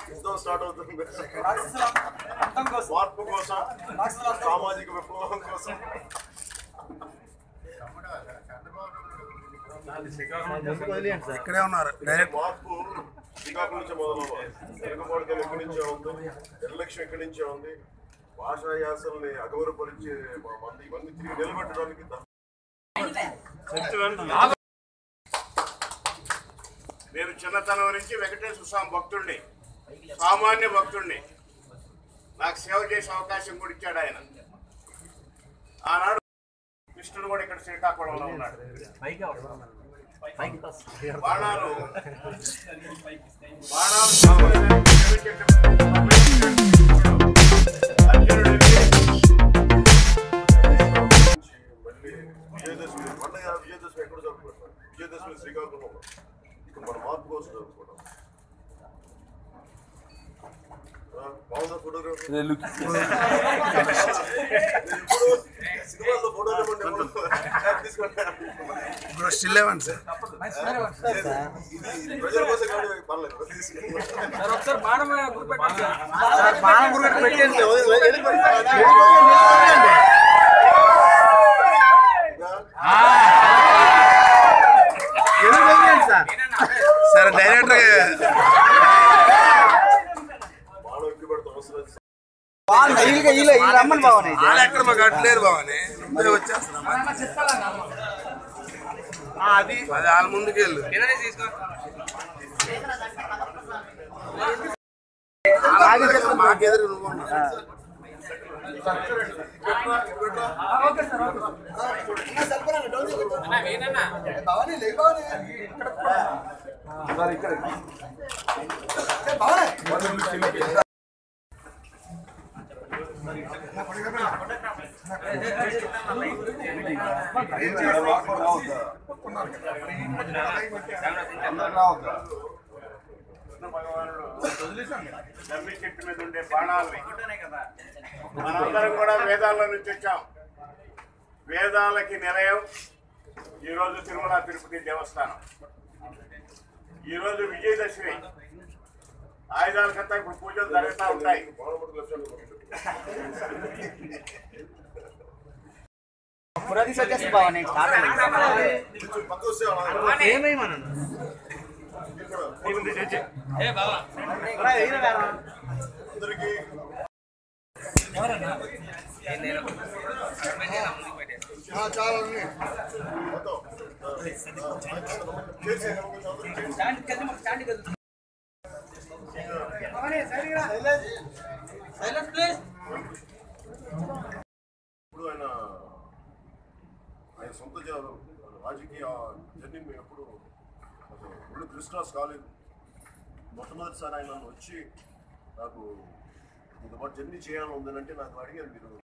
యుద్ధం స్టార్ట్ అవుతుంది రాక్షసుల అంతం కోసం మార్పు కోసం రాక్షసుల అంతం సామాజిక విప్లవం కోసం ఇక్కడే ఉన్నారు డైరెక్ట్ మార్పు శ్రీకాకుళం నుంచి మొదలవ్వాలి వెనుకబాటుదల ఎక్కడి నుంచే ఉంది నిర్లక్ష్యం ఎక్కడి నుంచే ఉంది భాషా యాసల్ని అగౌరవపరిచే మంది ఇవన్నీ తిరిగి నిలబెట్టడానికి ద- నేను చిన్నతనం నుంచి వెంకటేశ్వర స్వామి భక్తుడిని సామాన్య భక్తుడిని నాకు సేవ చేసే అవకాశం కూడా ఇచ్చాడు ఆయన ఆనాడు కృష్ణుడు కూడా ఇక్కడ శ్రీకాకుళంలో ఉన్నాడు బాణాలు బాణాలు అర్జునుడు మళ్ళీ విజయదశమి పండుగ విజయదశమి ఎక్కడ జరుపుకుంటాం విజయదశమి శ్రీకాకుళంలో ఇక మన మార్పు కోసం జరుపుకుంటాం ఆ, బాగుందా ఫోటోగ్రఫీ సినిమాల్లో ఫోటోలు ఇవ్వండి, తీసుకోండి. ఇప్పుడు స్టిల్ ఇవ్వండి సార్ ఇది ప్రజల కోసం కాబట్టి పర్లేదు తీసుకోండి. సార్ ఒకసారి బాణం గుర్తుపెట్టండి సార్ సార్ బాణం గురించి పెట్టండి సార్ డైరెక్టర్ బాగా ఎక్కువ పెడతాం అవసరం లేదు. రమ్మని బావని వాళ్ళు ఎక్కడ మాకు అట్లేరు బావని ఇప్పుడే వచ్చేస్తున్నాం ఆ, అది అది వాళ్ళ ముందుకెళ్ళు మాకెదురు నువ్వు ఉన్నావు. Okay sir okay sir Krishna భగవానుడు జమ్మి చెట్టు మీద ఉండే బాణాలని మనందరం కూడా వేదాల నుంచి వచ్చాం వేదాలకి నిలయం ఈరోజు తిరుమల తిరుపతి దేవస్థానం ఈరోజు విజయదశమి ఆయుధాలకంతా ఇప్పుడు పూజలు జరుగుతూ ఉంటాయి బాణపట్టు లక్ష్యాలు కొట్టు. కొంచెం పక్క వస్తే అలా ఇక్కడ అందరికీ ఆ, చాలా ఉన్నాయి. మొత్తం. ఆ, ఆ, చేసి, కొంచెం అందరూ చేసి. సైలెన్స్ ప్లీజ్ ఇప్పుడు ఆయన ఆయన సొంత జ- రాజకీయ జర్నీ మేము ఎప్పుడు అసలు ఒళ్ళు క్రిస్టాస్ కాలేదు మొట్టమొదటిసారి ఆయన నన్ను వచ్చి నాకు మీతో పాటు జర్నీ చేయాలని ఉందనంటే నాకు అడిగారు మీరు